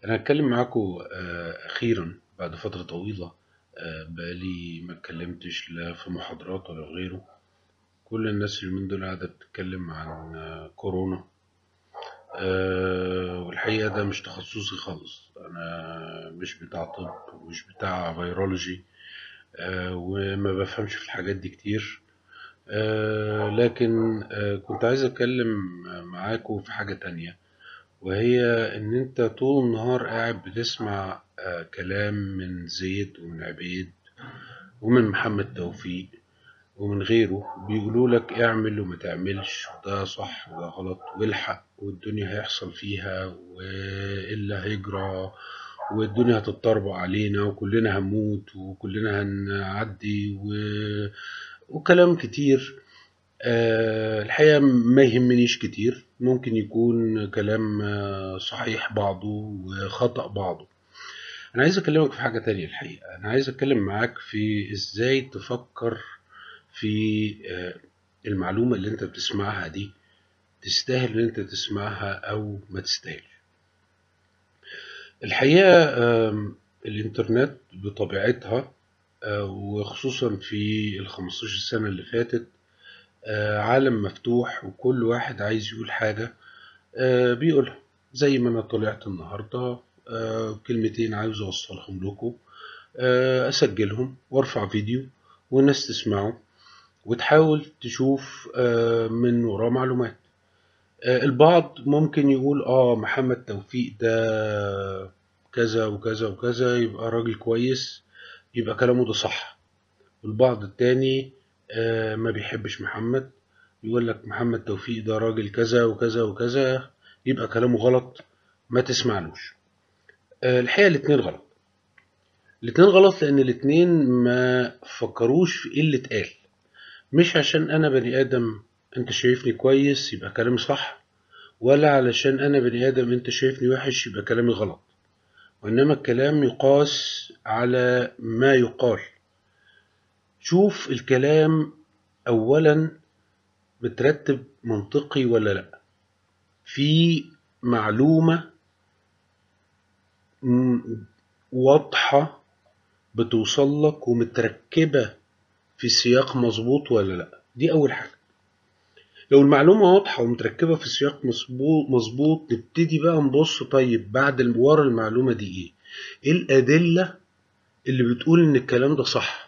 أنا هاتكلم معاكم آه، أخيرا بعد فترة طويلة آه، بقالي ما اتكلمتش لا في محاضرات ولا في غيره كل الناس اليومين دول قاعدة بتتكلم عن آه، كورونا آه، والحقيقة ده مش تخصصي خالص أنا مش بتاع طب ومش بتاع فيرولوجي آه، وما بفهمش في الحاجات دي كتير آه، لكن آه، كنت عايز أتكلم معاكم في حاجة تانية وهي إن أنت طول النهار قاعد بتسمع آه، كلام من زيد ومن عبيد ومن محمد توفيق ومن غيره بيقولوا لك اعمل وما تعملش وده صح وده غلط والحق والدنيا هيحصل فيها وإلا هيجرى والدنيا هتضطربق علينا وكلنا هنموت وكلنا هنعدي و... وكلام كتير آه، الحقيقة ما يهمنيش كتير ممكن يكون كلام آه، صحيح بعضه وخطأ بعضه أنا عايز أكلمك في حاجة تانية الحقيقة أنا عايز أتكلم معاك في إزاي تفكر في آه، المعلومة اللي أنت بتسمعها دي تستاهل إن أنت تسمعها أو ما تستاهلش الحقيقة آم، الإنترنت بطبيعتها آه، وخصوصا في ال 15 سنة اللي فاتت آه، عالم مفتوح وكل واحد عايز يقول حاجة آه، بيقولها زي ما أنا طلعت النهاردة آه، كلمتين عاوز أوصلهم لكم آه، أسجلهم وأرفع فيديو والناس تسمعه وتحاول تشوف آه، من وراه معلومات آه، البعض ممكن يقول اه محمد توفيق ده كذا وكذا وكذا يبقى راجل كويس يبقى كلامه ده صح والبعض التاني آه، ما بيحبش محمد يقول لك محمد توفيق ده راجل كذا وكذا وكذا يبقى كلامه غلط ما تسمعلوش آه، الحقيقة الاتنين غلط الاتنين غلط لأن الاتنين ما فكروش في ايه اللي اتقال مش عشان أنا بني آدم أنت شايفني كويس يبقى كلامي صح ولا علشان أنا بني آدم أنت شايفني وحش يبقى كلامي غلط وإنما الكلام يقاس على ما يقال شوف الكلام أولا مترتب منطقي ولا لأ في معلومة م- واضحة بتوصل لك ومتركبة في سياق مظبوط ولا لأ دي أول حاجة لو المعلومة واضحة ومتركبة في سياق مظبوط مظبوط نبتدي بقى نبص طيب بعد ال- ورا المعلومة دي ايه؟ ايه الأدلة اللي بتقول إن الكلام ده صح؟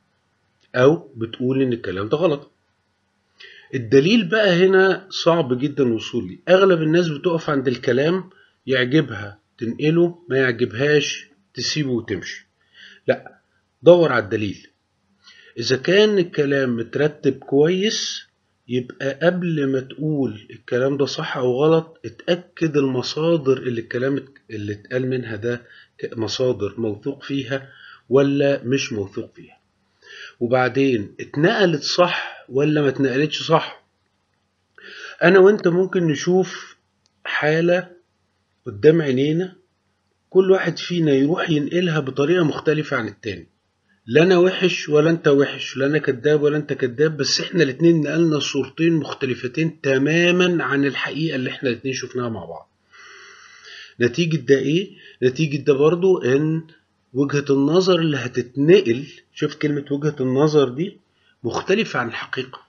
أو بتقول إن الكلام ده غلط؟ الدليل بقى هنا صعب جدا الوصول ليه أغلب الناس بتقف عند الكلام يعجبها تنقله ما يعجبهاش تسيبه وتمشي لا دور على الدليل إذا كان الكلام مترتب كويس يبقى قبل ما تقول الكلام ده صح أو غلط اتأكد المصادر اللي الكلام اللي اتقال منها ده مصادر موثوق فيها ولا مش موثوق فيها وبعدين اتنقلت صح ولا ما اتنقلتش صح أنا وأنت ممكن نشوف حالة قدام عينينا كل واحد فينا يروح ينقلها بطريقة مختلفة عن التاني لا انا وحش ولا انت وحش لا انا كذاب ولا انت كذاب بس احنا الاتنين نقلنا صورتين مختلفتين تماما عن الحقيقة اللي احنا الاتنين شفناها مع بعض نتيجة ده ايه؟ نتيجة ده برضو ان وجهة النظر اللي هتتنقل شوف كلمة وجهة النظر دي مختلفة عن الحقيقة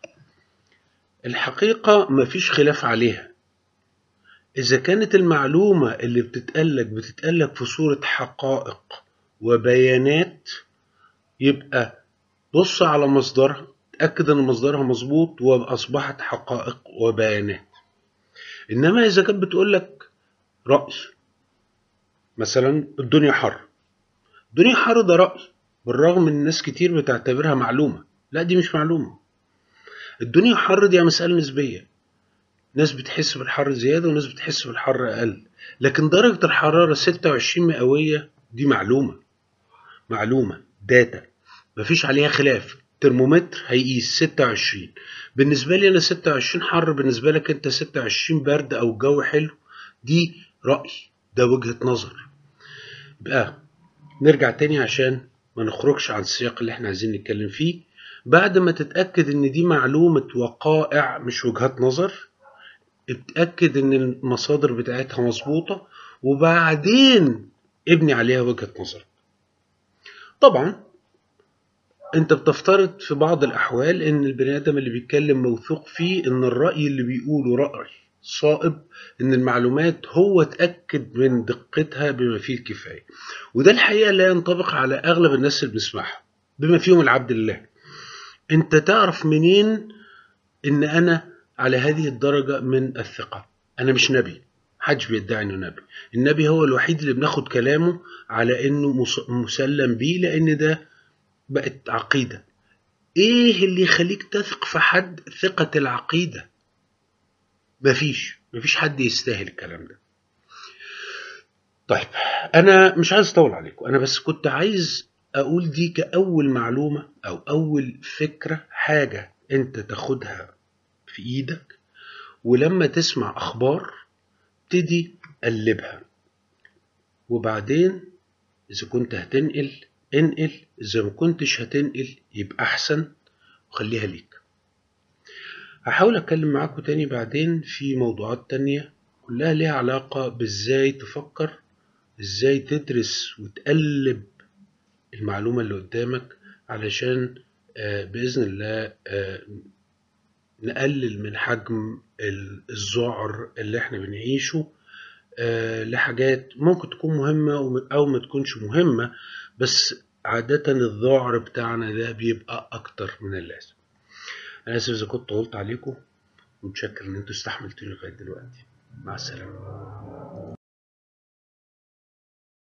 الحقيقة مفيش خلاف عليها إذا كانت المعلومة اللي بتتقالك بتتقالك في صورة حقائق وبيانات يبقى بص على مصدرها تأكد أن مصدرها مظبوط وأصبحت حقائق وبيانات إنما إذا كانت بتقولك رأي مثلا الدنيا حر الدنيا حر ده رأي بالرغم ان ناس كتير بتعتبرها معلومة لا دي مش معلومة الدنيا حر دي مسألة نسبية ناس بتحس بالحر زيادة وناس بتحس بالحر أقل لكن درجة الحرارة 26 مئوية دي معلومة معلومة داتا مفيش عليها خلاف ترمومتر هيقيس 26 بالنسبة لي أنا 26 حر بالنسبة لك أنت 26 برد أو الجو حلو دي رأي ده وجهة نظر بقى نرجع تاني عشان ما نخرجش عن السياق اللي احنا عايزين نتكلم فيه بعد ما تتأكد ان دي معلومة وقائع مش وجهات نظر اتأكد ان المصادر بتاعتها مظبوطة وبعدين ابني عليها وجهة نظرك طبعا انت بتفترض في بعض الاحوال ان البني ادم اللي بيتكلم موثوق فيه ان الرأي اللي بيقوله رأي صائب ان المعلومات هو اتأكد من دقتها بما فيه الكفاية وده الحقيقة لا ينطبق على اغلب الناس اللي بنسمعها بما فيهم العبد الله انت تعرف منين ان انا على هذه الدرجة من الثقة انا مش نبي محدش بيدعي انه نبي النبي هو الوحيد اللي بناخد كلامه على انه مسلم بيه لان ده بقت عقيدة ايه اللي يخليك تثق في حد ثقة العقيدة مفيش مفيش حد يستاهل الكلام ده طيب انا مش عايز اطول عليكم انا بس كنت عايز اقول دي كاول معلومة او اول فكرة حاجة انت تاخدها في ايدك ولما تسمع اخبار ابتدي قلبها وبعدين اذا كنت هتنقل انقل اذا ما كنتش هتنقل يبقى احسن وخليها ليك هحاول اتكلم معاكم تاني بعدين في موضوعات تانية كلها ليها علاقة بازاي تفكر ازاي تدرس وتقلب المعلومة اللي قدامك علشان بإذن الله نقلل من حجم الذعر اللي احنا بنعيشه لحاجات ممكن تكون مهمة أو ما تكونش مهمة بس عادة الذعر بتاعنا ده بيبقى أكتر من اللازم أنا آسف إذا كنت طولت عليكم متشكر إن أنتوا استحملتوني لغاية دلوقتي مع السلامة